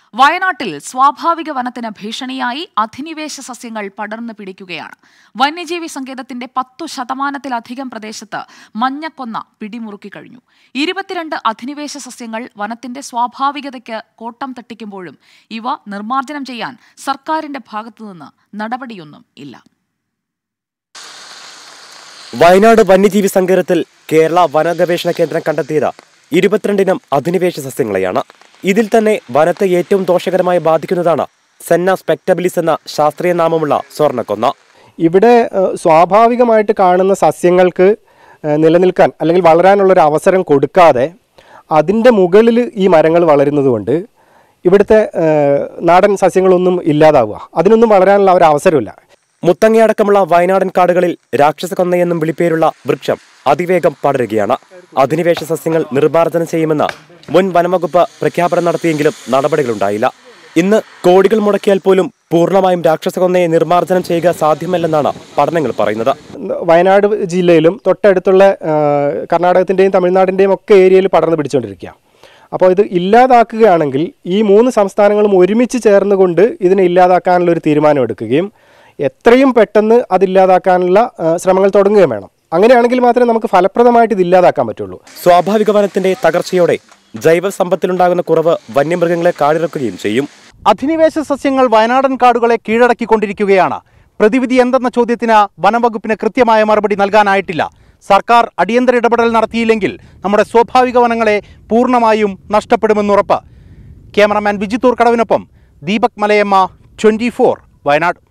വയനാട്ടിൽ സ്വാഭാവിക വനത്തിന് ഭീഷണിയായി അധിനിവേശ സസ്യങ്ങൾ പടർന്നു പിടിക്കുകയാണ് വന്യജീവി സങ്കേതത്തിന്റെ പത്തു ശതമാനത്തിലധികം പ്രദേശത്ത് മഞ്ഞക്കൊന്ന പിടിമുറുക്കി കഴിഞ്ഞു ഇരുപത്തിരണ്ട് അധിനിവേശ സസ്യങ്ങൾ വനത്തിന്റെ സ്വാഭാവികതയ്ക്ക് കോട്ടം തട്ടിക്കുമ്പോഴും ഇവ നിർമ്മാർജ്ജനം ചെയ്യാൻ സർക്കാരിന്റെ ഭാഗത്തുനിന്ന് നടപടിയൊന്നും ഇല്ല വയനാട് വന്യജീവി സങ്കേതത്തിൽ കേരള വന ഗവേഷണ കേന്ദ്രം കണ്ടെത്തിയത് ഇരുപത്തിരണ്ടിനം അധിനിവേശ സസ്യങ്ങളെയാണ് ഇതിൽ തന്നെ വനത്തെ ഏറ്റവും ദോഷകരമായി ബാധിക്കുന്നതാണ് സെന്ന സ്പെക്ടബിലിസ് എന്ന ശാസ്ത്രീയ നാമമുള്ള സ്വർണ്ണക്കൊന്ന ഇവിടെ ഏഹ്, സ്വാഭാവികമായിട്ട് കാണുന്ന സസ്യങ്ങൾക്ക് ഏഹ്, നിലനിൽക്കാൻ അല്ലെങ്കിൽ വളരാനുള്ള ഒരു അവസരം കൊടുക്കാതെ അതിൻ്റെ മുകളിൽ ഈ മരങ്ങൾ വളരുന്നതുകൊണ്ട് ഇവിടുത്തെ ഏഹ്, നാടൻ സസ്യങ്ങളൊന്നും ഇല്ലാതാവുക അതിനൊന്നും വളരാനുള്ള ഒരു അവസരമില്ല മുത്തങ്ങയടക്കമുള്ള വയനാടൻ കാടുകളിൽ രാക്ഷസക്കൊന്നയെന്നും വിളിപ്പേരുള്ള വൃക്ഷം അതിവേഗം പടരുകയാണ് അധിനിവേശ സസ്യങ്ങൾ നിർമ്മാർജ്ജനം ചെയ്യുമെന്ന് മുൻ വനംവകുപ്പ് പ്രഖ്യാപനം നടത്തിയെങ്കിലും നടപടികളുണ്ടായില്ല ഇന്ന് കോടികൾ മുടക്കിയാൽ പോലും പൂർണ്ണമായും രാക്ഷസക്കൊന്നയെ നിർമ്മാർജ്ജനം ചെയ്യുക സാധ്യമല്ലെന്നാണ് പഠനങ്ങൾ പറയുന്നത് വയനാട് ജില്ലയിലും തൊട്ടടുത്തുള്ള ഏഹ്, കർണാടകത്തിൻ്റെയും തമിഴ്നാടിൻ്റെയും ഒക്കെ ഏരിയയിൽ പടർന്നു പിടിച്ചുകൊണ്ടിരിക്കുക അപ്പോൾ ഇത് ഇല്ലാതാക്കുകയാണെങ്കിൽ ഈ മൂന്ന് സംസ്ഥാനങ്ങളും ഒരുമിച്ച് ചേർന്നുകൊണ്ട് ഇതിനെ ഇല്ലാതാക്കാനുള്ള ഒരു തീരുമാനം എടുക്കുകയും എത്രയും പെട്ടെന്ന് അതില്ലാതാക്കാനുള്ള ഏഹ്, ശ്രമങ്ങൾ തുടങ്ങുകയും വേണം അങ്ങനെയാണെങ്കിൽ മാത്രമേ നമുക്ക് ഫലപ്രദമായിട്ട് ഇത് ഇല്ലാതാക്കാൻ പറ്റുള്ളൂ സ്വാഭാവിക വനത്തിന്റെ തകർച്ചയോടെ ജൈവ സമ്പത്തിലുണ്ടാകുന്ന കുറവ് വന്യമൃഗങ്ങളെ കാടിറക്കുകയും ചെയ്യും അധിനിവേശ സസ്യങ്ങൾ വയനാടൻ കാടുകളെ കീഴടക്കിക്കൊണ്ടിരിക്കുകയാണ് പ്രതിവിധി എന്തെന്ന ചോദ്യത്തിന് വനംവകുപ്പിന് കൃത്യമായ മറുപടി നൽകാനായിട്ടില്ല സർക്കാർ അടിയന്തര ഇടപെടൽ നടത്തിയില്ലെങ്കിൽ നമ്മുടെ സ്വാഭാവിക വനങ്ങളെ പൂർണ്ണമായും നഷ്ടപ്പെടുമെന്നുറപ്പ് ക്യാമറമാൻ വിജിത്തൂർ കടവിനൊപ്പം ദീപക് മലയമ്മ ട്വൻറ്റി വയനാട്